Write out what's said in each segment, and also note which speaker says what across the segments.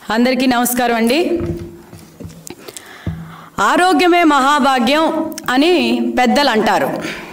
Speaker 1: అందరికీ నమస్కారం అండి ఆరోగ్యమే మహాభాగ్యం అని పెద్దలు అంటారు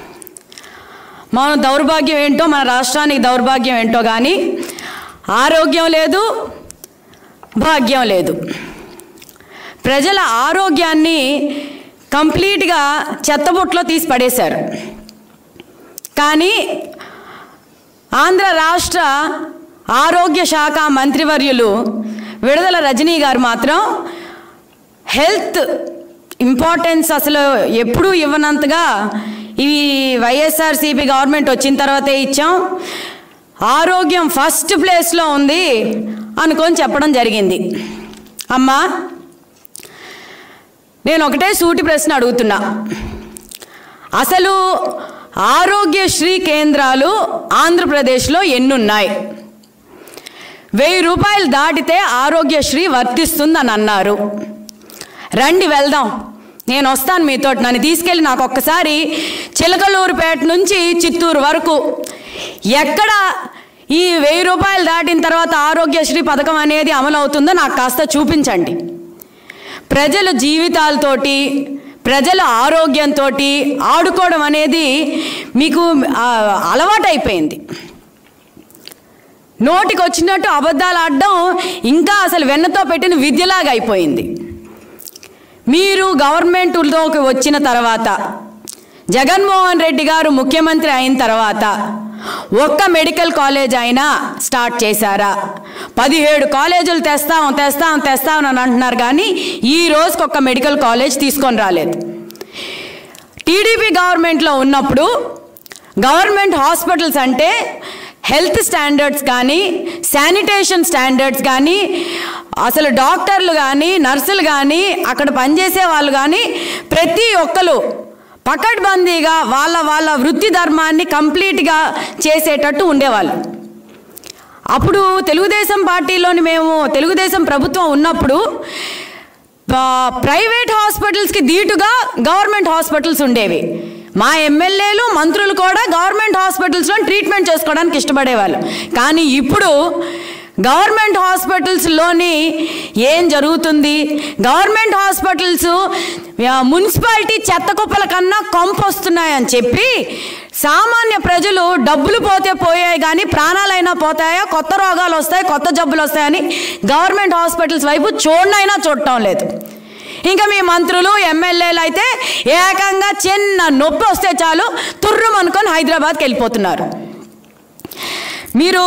Speaker 1: మన దౌర్భాగ్యం ఏంటో మన రాష్ట్రానికి దౌర్భాగ్యం ఏంటో కానీ ఆరోగ్యం లేదు భాగ్యం లేదు ప్రజల ఆరోగ్యాన్ని కంప్లీట్గా చెత్తబుట్లో తీసి పడేశారు కానీ ఆంధ్ర రాష్ట్ర ఆరోగ్య శాఖ మంత్రివర్యులు విడుదల రజనీ గారు మాత్రం హెల్త్ ఇంపార్టెన్స్ అసలు ఎప్పుడూ ఇవ్వనంతగా ఇవి వైఎస్ఆర్సీపీ గవర్నమెంట్ వచ్చిన తర్వాతే ఇచ్చాం ఆరోగ్యం ఫస్ట్ ప్లేస్లో ఉంది అనుకొని చెప్పడం జరిగింది అమ్మా నేను ఒకటే సూటి ప్రశ్న అడుగుతున్నా అసలు ఆరోగ్యశ్రీ కేంద్రాలు ఆంధ్రప్రదేశ్లో ఎన్నున్నాయి వెయ్యి రూపాయలు దాటితే ఆరోగ్యశ్రీ వర్తిస్తుందని అన్నారు రండి వెళ్దాం నేను వస్తాను మీతో నన్ను తీసుకెళ్ళి నాకు ఒక్కసారి చిలకలూరుపేట నుంచి చిత్తూరు వరకు ఎక్కడ ఈ వెయ్యి రూపాయలు దాటిన తర్వాత ఆరోగ్యశ్రీ పథకం అనేది అమలు అవుతుందో నాకు కాస్త చూపించండి ప్రజల జీవితాలతోటి ప్రజల ఆరోగ్యంతో ఆడుకోవడం అనేది మీకు ఆ, అలవాటైపోయింది నోటికి వచ్చినట్టు అబద్ధాలు ఆడడం ఇంకా అసలు వెన్నతో పెట్టిన విద్యలాగా అయిపోయింది మీరు గవర్నమెంట్లోకి వచ్చిన తర్వాత జగన్మోహన్ రెడ్డి గారు ముఖ్యమంత్రి అయిన తర్వాత ఒక్క మెడికల్ కాలేజ్ అయినా స్టార్ట్ చేశారా పదిహేడు కాలేజీలు తెస్తాం తెస్తాం తెస్తాం అని అంటున్నారు కానీ ఈ రోజుకి ఒక్క మెడికల్ కాలేజ్ తీసుకొని రాలేదు టీడీపీ గవర్నమెంట్లో ఉన్నప్పుడు గవర్నమెంట్ హాస్పిటల్స్ అంటే హెల్త్ స్టాండర్డ్స్ కానీ శానిటేషన్ స్టాండర్డ్స్ కానీ అసలు డాక్టర్లు కానీ నర్సులు కానీ అక్కడ పనిచేసే వాళ్ళు కానీ ప్రతి ఒక్కరు పకడ్బందీగా వాళ్ళ వాళ్ళ వృత్తి ధర్మాన్ని కంప్లీట్గా చేసేటట్టు ఉండేవాళ్ళు అప్పుడు తెలుగుదేశం పార్టీలోని మేము తెలుగుదేశం ప్రభుత్వం ఉన్నప్పుడు ఆ, ప్రైవేట్ హాస్పిటల్స్కి ధీటుగా గవర్నమెంట్ హాస్పిటల్స్ ఉండేవి మా ఎమ్మెల్యేలు మంత్రులు కూడా గవర్నమెంట్ హాస్పిటల్స్లో ట్రీట్మెంట్ చేసుకోవడానికి ఇష్టపడేవాళ్ళు కానీ ఇప్పుడు గవర్నమెంట్ హాస్పిటల్స్లోని ఏం జరుగుతుంది గవర్నమెంట్ హాస్పిటల్స్ ఆ, మున్సిపాలిటీ చెత్త కుప్పల కన్నా కొంపు వస్తున్నాయని చెప్పి సామాన్య ప్రజలు డబ్బులు పోతే పోయాయి కానీ ప్రాణాలైనా పోతాయా కొత్త రోగాలు వస్తాయి కొత్త జబ్బులు వస్తాయని గవర్నమెంట్ హాస్పిటల్స్ వైపు చూడనైనా చూడటం లేదు ఇంకా మీ మంత్రులు ఎమ్మెల్యేలు అయితే ఏకంగా చిన్న నొప్పి వస్తే చాలు తుర్రం అనుకొని హైదరాబాద్కి వెళ్ళిపోతున్నారు మీరు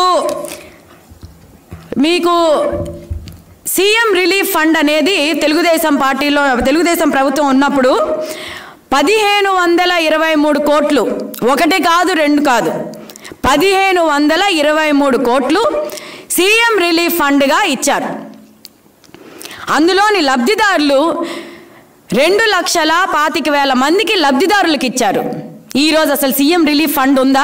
Speaker 1: మీకు సీఎం రిలీఫ్ ఫండ్ అనేది తెలుగుదేశం పార్టీలో తెలుగుదేశం ప్రభుత్వం ఉన్నప్పుడు పదిహేను వందల ఇరవై మూడు కోట్లు ఒకటి కాదు రెండు కాదు పదిహేను వందల ఇరవై మూడు కోట్లు సీఎం రిలీఫ్ ఫండ్గా ఇచ్చారు అందులోని లబ్ధిదారులు రెండు లక్షల పాతిక వేల మందికి లబ్ధిదారులకు ఇచ్చారు ఈరోజు అసలు సీఎం రిలీఫ్ ఫండ్ ఉందా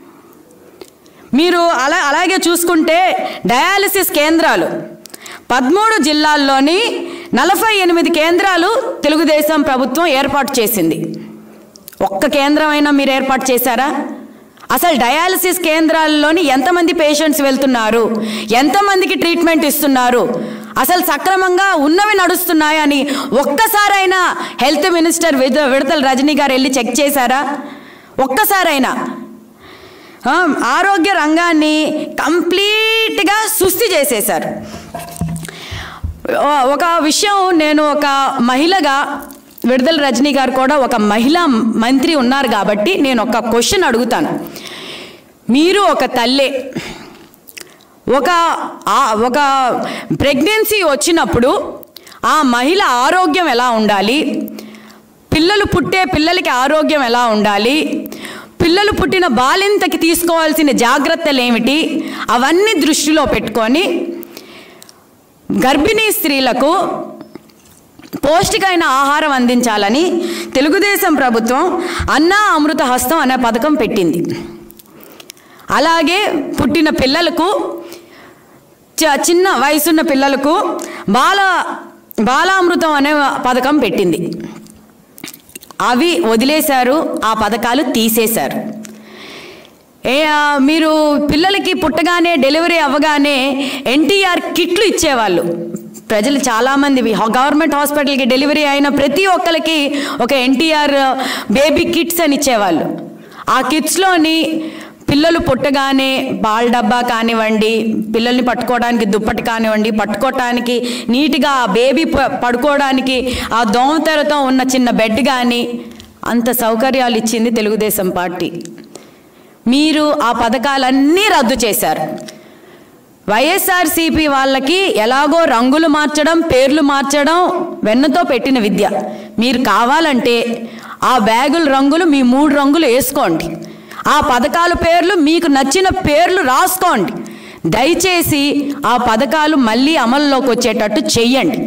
Speaker 1: మీరు అలా అలాగే చూసుకుంటే డయాలసిస్ కేంద్రాలు పదమూడు జిల్లాల్లోని నలభై ఎనిమిది కేంద్రాలు తెలుగుదేశం ప్రభుత్వం ఏర్పాటు చేసింది ఒక్క కేంద్రమైనా మీరు ఏర్పాటు చేశారా అసలు డయాలసిస్ కేంద్రాల్లోని ఎంతమంది పేషెంట్స్ వెళ్తున్నారు ఎంతమందికి ట్రీట్మెంట్ ఇస్తున్నారు అసలు సక్రమంగా ఉన్నవి నడుస్తున్నాయని ఒక్కసారైనా హెల్త్ మినిస్టర్ విద విడతల రజనీ గారు వెళ్ళి చెక్ చేశారా ఒక్కసారైనా ఆ, ఆరోగ్య రంగాన్ని కంప్లీట్గా సుస్థి చేసేశారు ఓ- ఒక విషయం నేను ఒక మహిళగా విడుదల రజనీ గారు కూడా ఒక మహిళా మంత్రి ఉన్నారు కాబట్టి నేను ఒక క్వశ్చన్ అడుగుతాను మీరు ఒక తల్లే ఒక ఆ- ఒక ప్రెగ్నెన్సీ వచ్చినప్పుడు ఆ మహిళ ఆరోగ్యం ఎలా ఉండాలి పిల్లలు పుట్టే పిల్లలకి ఆరోగ్యం ఎలా ఉండాలి పిల్లలు పుట్టిన బాలింతకి తీసుకోవాల్సిన జాగ్రత్తలు ఏమిటి అవన్నీ దృష్టిలో పెట్టుకొని గర్భిణీ స్త్రీలకు పౌష్టికమైన ఆహారం అందించాలని తెలుగుదేశం ప్రభుత్వం అన్నా అమృత హస్తం అనే పథకం పెట్టింది అలాగే పుట్టిన పిల్లలకు చ- చిన్న వయసున్న పిల్లలకు బాల బాలామృతం అనే పథకం పెట్టింది అవి వదిలేశారు ఆ పథకాలు తీసేశారు ఏ ఆ, మీరు పిల్లలకి పుట్టగానే డెలివరీ అవ్వగానే ఎన్టీఆర్ కిట్లు ఇచ్చేవాళ్ళు ప్రజలు చాలామంది గవర్నమెంట్ హాస్పిటల్కి డెలివరీ అయిన ప్రతి ఒక్కరికి ఒక ఎన్టీఆర్ బేబీ కిట్స్ అని ఇచ్చేవాళ్ళు ఆ కిట్స్లోని పిల్లలు పుట్టగానే బాల్ డబ్బా కానివ్వండి పిల్లల్ని పట్టుకోవడానికి దుప్పటి కానివ్వండి పట్టుకోవటానికి నీట్గా ఆ బేబీ ప- పడుకోవడానికి ఆ దోమతెరతో ఉన్న చిన్న బెడ్ కానీ అంత సౌకర్యాలు ఇచ్చింది తెలుగుదేశం పార్టీ మీరు ఆ పథకాలన్నీ రద్దు చేశారు వైఎస్ఆర్సీపీ వాళ్ళకి ఎలాగో రంగులు మార్చడం పేర్లు మార్చడం వెన్నతో పెట్టిన విద్య మీరు కావాలంటే ఆ బ్యాగుల రంగులు మీ మూడు రంగులు వేసుకోండి ఆ పథకాల పేర్లు మీకు నచ్చిన పేర్లు రాసుకోండి దయచేసి ఆ పథకాలు మళ్ళీ అమల్లోకి వచ్చేటట్టు చెయ్యండి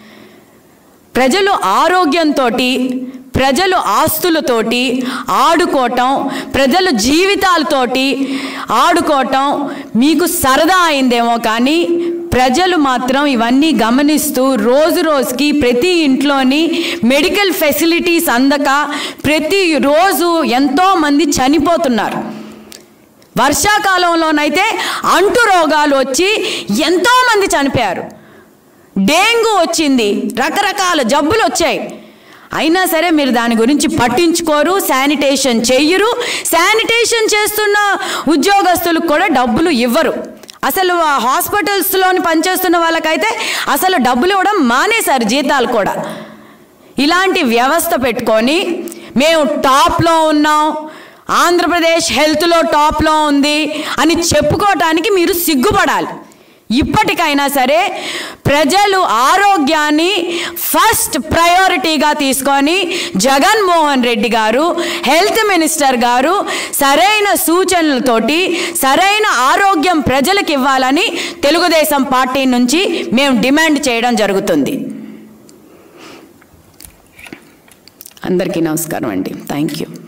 Speaker 1: ప్రజలు ఆరోగ్యంతో ప్రజలు ఆస్తులతోటి ఆడుకోవటం ప్రజల జీవితాలతోటి ఆడుకోవటం మీకు సరదా అయిందేమో కానీ ప్రజలు మాత్రం ఇవన్నీ గమనిస్తూ రోజు రోజుకి ప్రతి ఇంట్లోని మెడికల్ ఫెసిలిటీస్ అందక ప్రతి రోజు ఎంతోమంది చనిపోతున్నారు వర్షాకాలంలోనైతే అంటు రోగాలు వచ్చి ఎంతోమంది చనిపోయారు డెంగ్యూ వచ్చింది రకరకాల జబ్బులు వచ్చాయి అయినా సరే మీరు దాని గురించి పట్టించుకోరు శానిటేషన్ చెయ్యరు శానిటేషన్ చేస్తున్న ఉద్యోగస్తులకు కూడా డబ్బులు ఇవ్వరు అసలు ఆ హాస్పిటల్స్లోని పనిచేస్తున్న వాళ్ళకైతే అసలు డబ్బులు ఇవ్వడం మానేశారు జీతాలు కూడా ఇలాంటి వ్యవస్థ పెట్టుకొని మేము టాప్లో ఉన్నాం ఆంధ్రప్రదేశ్ హెల్త్లో టాప్లో ఉంది అని చెప్పుకోవటానికి మీరు సిగ్గుపడాలి ఇప్పటికైనా సరే ప్రజలు ఆరోగ్యాన్ని ఫస్ట్ ప్రయారిటీగా తీసుకొని జగన్మోహన్ రెడ్డి గారు హెల్త్ మినిస్టర్ గారు సరైన సూచనలతోటి సరైన ఆరోగ్యం ప్రజలకు ఇవ్వాలని తెలుగుదేశం పార్టీ నుంచి మేము డిమాండ్ చేయడం జరుగుతుంది అందరికీ నమస్కారం అండి థ్యాంక్ యూ